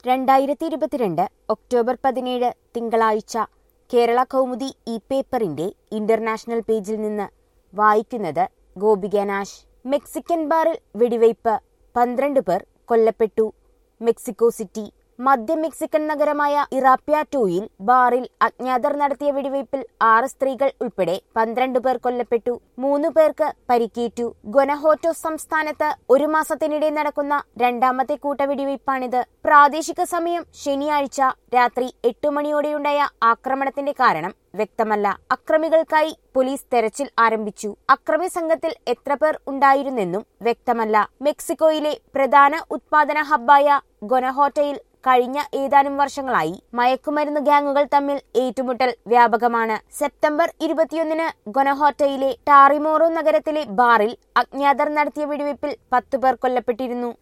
രണ്ടായിരത്തി ഇരുപത്തിരണ്ട് ഒക്ടോബർ പതിനേഴ് തിങ്കളാഴ്ച കേരള കൗമുദി ഈ പേപ്പറിന്റെ ഇന്റർനാഷണൽ പേജിൽ നിന്ന് വായിക്കുന്നത് ഗോപിക നാശ് മെക്സിക്കൻ ബാറിൽ വെടിവയ്പ് പന്ത്രണ്ട് പേർ കൊല്ലപ്പെട്ടു മെക്സിക്കോ സിറ്റി മധ്യ മെക്സിക്കൻ നഗരമായ ഇറാപ്യാറ്റോയിൽ ബാറിൽ അജ്ഞാതർ നടത്തിയ വെടിവയ്പിൽ ആറ് സ്ത്രീകൾ ഉൾപ്പെടെ പന്ത്രണ്ട് പേർ കൊല്ലപ്പെട്ടു മൂന്ന് പേർക്ക് പരിക്കേറ്റു ഗൊനഹോറ്റോ സംസ്ഥാനത്ത് ഒരു മാസത്തിനിടെ നടക്കുന്ന രണ്ടാമത്തെ കൂട്ടവെടിവയ്പാണിത് പ്രാദേശിക സമയം ശനിയാഴ്ച രാത്രി എട്ട് മണിയോടെയുണ്ടായ ആക്രമണത്തിന്റെ കാരണം വ്യക്തമല്ല അക്രമികൾക്കായി പോലീസ് തെരച്ചിൽ ആരംഭിച്ചു അക്രമി സംഘത്തിൽ എത്ര പേർ ഉണ്ടായിരുന്നെന്നും വ്യക്തമല്ല മെക്സിക്കോയിലെ പ്രധാന ഉത്പാദന ഹബ്ബായ ഗൊനഹോറ്റയിൽ കഴിഞ്ഞ ഏതാനും വർഷങ്ങളായി മയക്കുമരുന്ന് ഗ്യാങ്ങുകൾ തമ്മിൽ ഏറ്റുമുട്ടൽ വ്യാപകമാണ് സെപ്റ്റംബർ ഇരുപത്തിയൊന്നിന് ഗൊനഹോറ്റയിലെ ടാറിമോറോ നഗരത്തിലെ ബാറിൽ അജ്ഞാതർ നടത്തിയ വെടിവയ്പിൽ പത്തു പേർ കൊല്ലപ്പെട്ടിരുന്നു